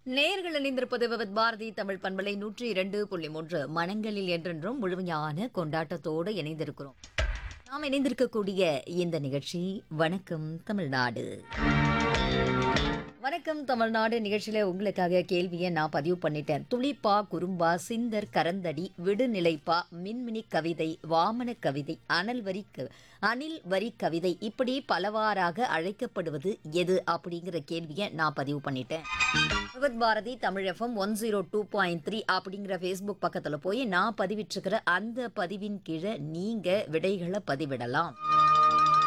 நேர்கள் இணைந்திருப்பது விவத் பாரதி தமிழ் பண்பலை நூற்றி இரண்டு புள்ளி மூன்று மனங்களில் என்றென்றும் முழுமையான கொண்டாட்டத்தோடு இணைந்திருக்கிறோம் நாம் இணைந்திருக்கக்கூடிய இந்த நிகழ்ச்சி வணக்கம் தமிழ்நாடு வணக்கம் தமிழ்நாடு நிகழ்ச்சியில உங்களுக்காக கேள்வியை நான் பதிவு பண்ணிட்டேன் துளிப்பா குறும்பா சிந்தர் கரந்தடி விடுநிலைப்பா மின்மினி கவிதை வாமன கவிதை அனல் வரி க- அணில் வரி கவிதை இப்படி பலவாறாக அழைக்கப்படுவது எது அப்படிங்கிற கேள்வியை நான் பதிவு பண்ணிட்டேன் Vividh Bharati Tamil FM one zero two point three அப்படிங்கிற ஃபேஸ்புக் பக்கத்தில் போய் நான் பதிவிட்டிருக்கிற அந்த பதிவின் கீழே நீங்கள் விடைகளை பதிவிடலாம்